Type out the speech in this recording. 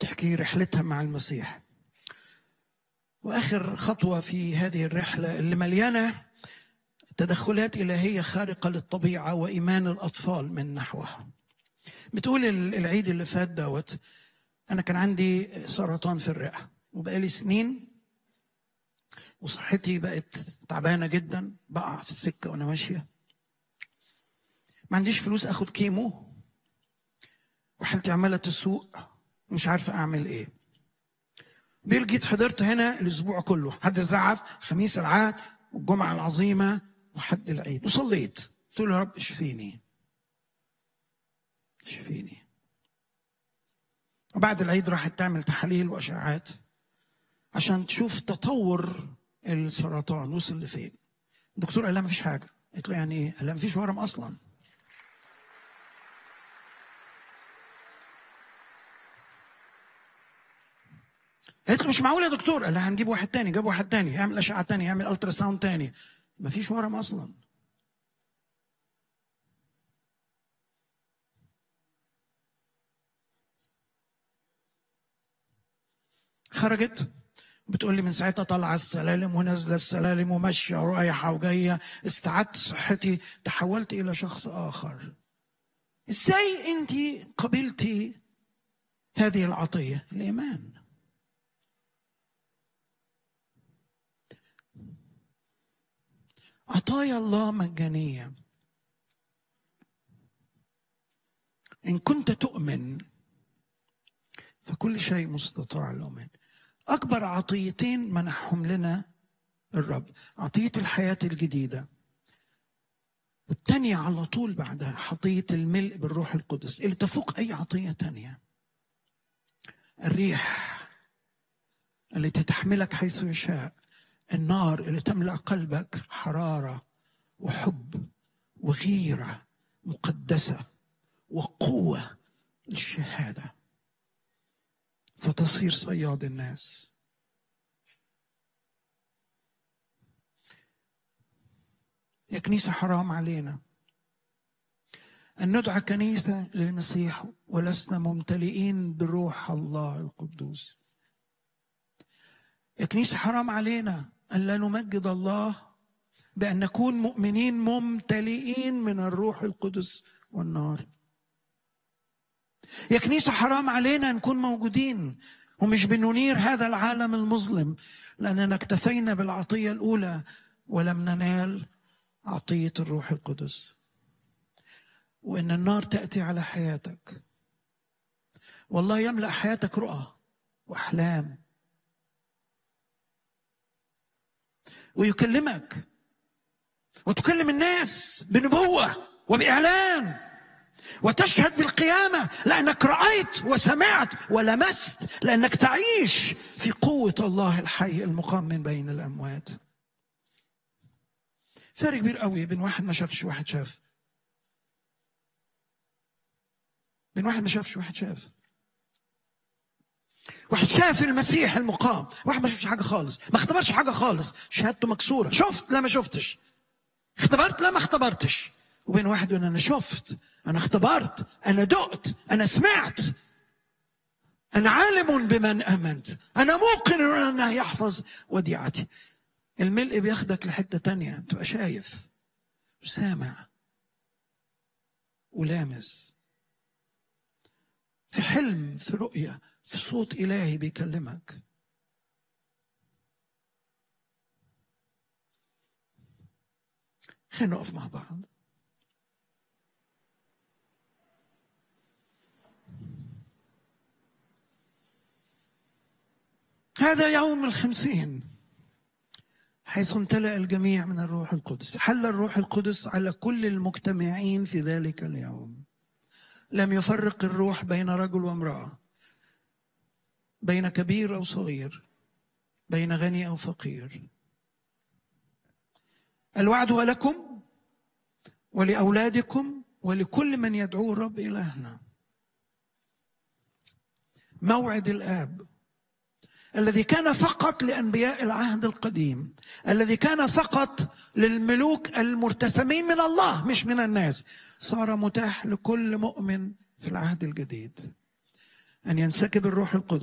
تحكي رحلتها مع المسيح واخر خطوه في هذه الرحله اللي مليانه تدخلات الهيه خارقه للطبيعه وايمان الاطفال من نحوها بتقول العيد اللي فات دوت انا كان عندي سرطان في الرئه وبقالي سنين وصحتي بقت تعبانه جدا بقع في السكه وانا ماشيه ما عنديش فلوس اخد كيمو وحالتي عماله تسوء مش عارفه اعمل ايه بيل جيت حضرت هنا الاسبوع كله حد الزعف خميس العهد والجمعه العظيمه وحد العيد وصليت قلت له يا رب اشفيني اشفيني وبعد العيد راحت تعمل تحاليل واشعاعات عشان تشوف تطور السرطان وصل لفين الدكتور قال لها مفيش حاجه قلت له يعني ايه قال لها مفيش ورم اصلا قالت له مش معقول يا دكتور قال لها هنجيب واحد تاني جاب واحد تاني يعمل اشعه تاني يعمل الترا ساوند تاني مفيش ورم اصلا خرجت بتقول لي من ساعتها طالعه السلالم ونازله السلالم وماشيه ورايحه وجايه استعدت صحتي تحولت الى شخص اخر ازاي انت قبلتي هذه العطيه الايمان عطايا الله مجانيه ان كنت تؤمن فكل شيء مستطاع للمؤمن أكبر عطيتين منحهم لنا الرب عطية الحياة الجديدة والتانية على طول بعدها عطية الملء بالروح القدس اللي تفوق أي عطية تانية الريح التي تحملك حيث يشاء النار اللي تملأ قلبك حرارة وحب وغيرة مقدسة وقوة للشهاده فتصير صياد الناس يا كنيسة حرام علينا أن ندعى كنيسة للمسيح ولسنا ممتلئين بروح الله القدوس يا كنيسة حرام علينا أن لا نمجد الله بأن نكون مؤمنين ممتلئين من الروح القدس والنار يا كنيسة حرام علينا نكون موجودين ومش بننير هذا العالم المظلم لأننا اكتفينا بالعطية الأولى ولم ننال عطية الروح القدس وإن النار تأتي على حياتك والله يملأ حياتك رؤى وأحلام ويكلمك وتكلم الناس بنبوة وبإعلان وتشهد بالقيامة لأنك رأيت وسمعت ولمست لأنك تعيش في قوة الله الحي المقام من بين الأموات فرق كبير قوي بين واحد ما شافش وواحد شاف بين واحد ما شافش وواحد شاف واحد شاف المسيح المقام واحد ما شافش حاجة خالص ما اختبرش حاجة خالص شهادته مكسورة شفت لا ما شفتش اختبرت لا ما اختبرتش وبين واحد يقول انا شفت انا اختبرت انا دقت انا سمعت انا عالم بمن امنت انا موقن انه يحفظ وديعتي الملء بياخدك لحته تانية تبقى شايف وسامع ولامس في حلم في رؤيه في صوت الهي بيكلمك خلينا نقف مع بعض هذا يوم الخمسين حيث امتلأ الجميع من الروح القدس حل الروح القدس على كل المجتمعين في ذلك اليوم لم يفرق الروح بين رجل وامرأة بين كبير أو صغير بين غني أو فقير الوعد هو لكم ولأولادكم ولكل من يدعوه الرب إلهنا موعد الآب الذي كان فقط لانبياء العهد القديم الذي كان فقط للملوك المرتسمين من الله مش من الناس صار متاح لكل مؤمن في العهد الجديد ان ينسكب الروح القدس